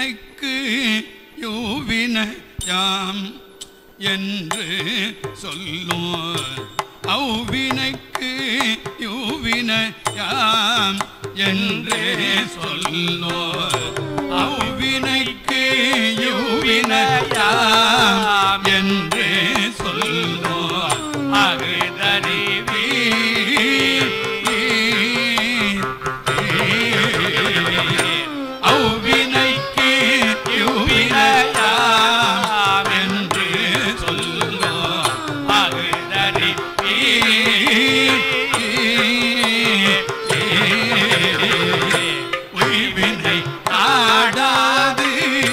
அவ்வினைக்கு யூவினையாம் என்று சொல்லும் அவ்வினைக்கு யூவினையாம் என்று சொல்லும் அவ்வினைக்கு யூவினையாம் என்று சொல்லும் அகுதறிவி அவ்வினைக்கு யூவினையாம் என்று சொல்லும் அகுதறிவி உய்வினை ஆடாது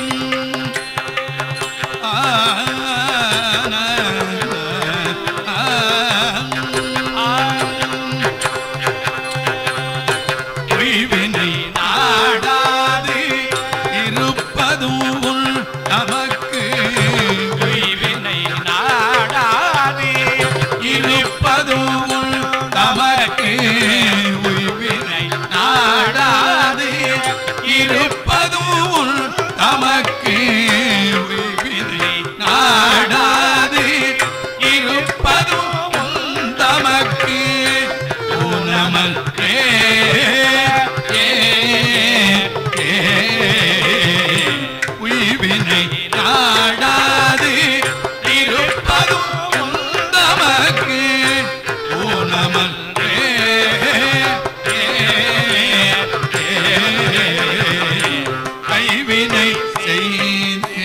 உய்வினை நாடாது இருப்பதும் உன் நமக்கு உய்வினை நாடாது இருப்பதும் உன் நமக்கு உய்வினை நாடாது இருப்பதும் உன் நமக்கு உய்வினை நாடாது இருப்பதும் உன் தமக்கு ஊனமல்லே உய்வினை நாடாது இருப்பதும் உன் தமக்கு ஊனமல்லே கைவினை செய்து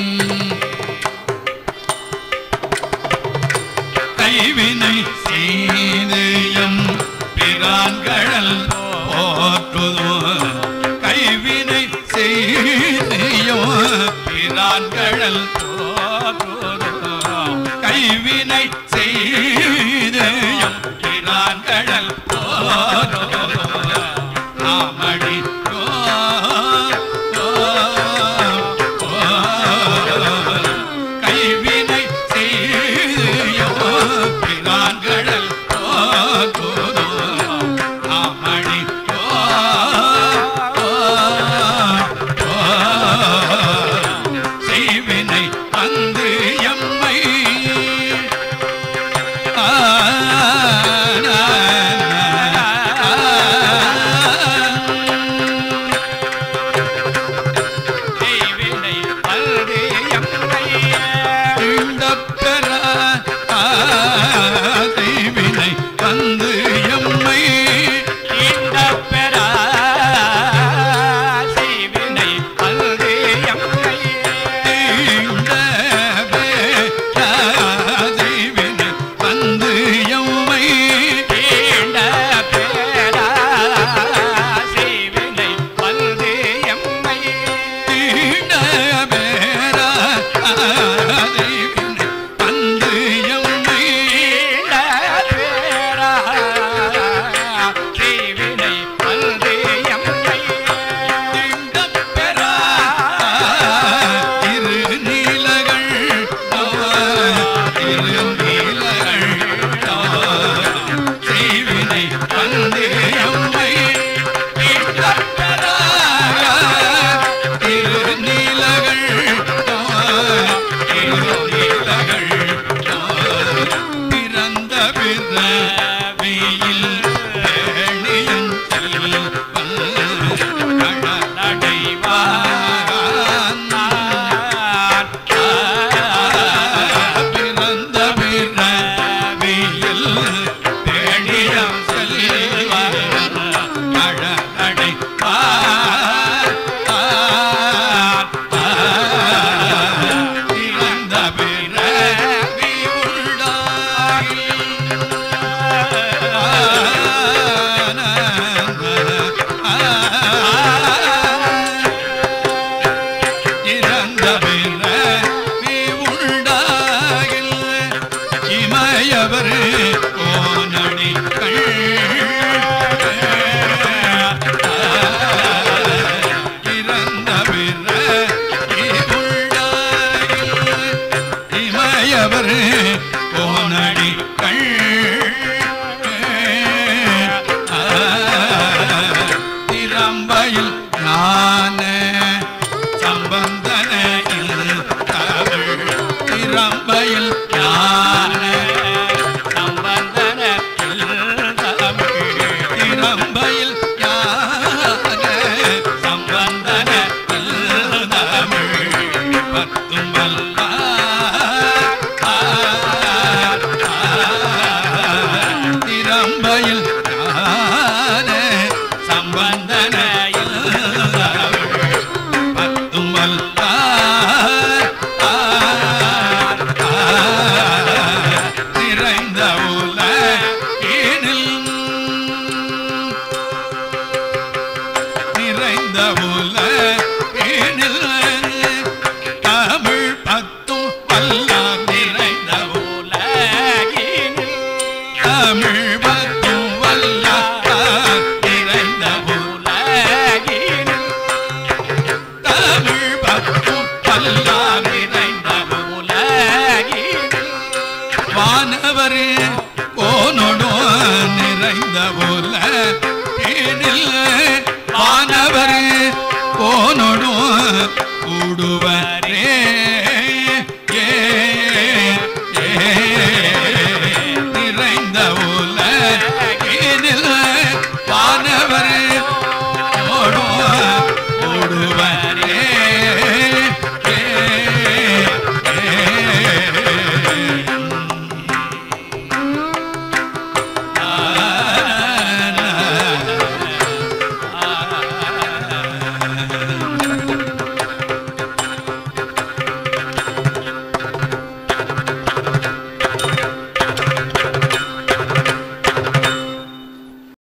கைவினை செய்தயம் பிரான்கழல் போற்றுதோ கைவினை செய்தியோ பிரான்கழல் போற்றுதோ கைவினை செய்தயம் பிரான்கழல் போற்றுதோ நாமடி கைவினை செய்யோ பிரான்கடல் போகுதோ ஆமணி செய்வினை வந்து எம்மை செய்வினை பல்கு எம்மை தீண்டப்பெற செய்வினை வந்து எம்மை இந்த பெறா செய்வினை பல்கு எம்மை தீண்டவே செய்வினை வந்து எம்மை தீண்ட பெறா செய்வினை பல்கு எம்மை தீண்டவே செய்வினை வந்து எம்மை தீண்ட பெறா செய்வினை பல்கு எம்மை தீண்டப்பெறா திருநீலகள் திருநீலகள் செய்வினை வந்து எம்மை தீண்டப்பெறா திருநீலகள் திருநீலகள் பிறந்த பிறவியில் பேணியன் செல்வன் பிறந்த பிறவியில் பேணியம் செல்வன் பிறந்த பிறவி உள்ளாகி இறந்த பிறவி உண்டாகில் இமயவர் கோனடிகள் இறந்த பிற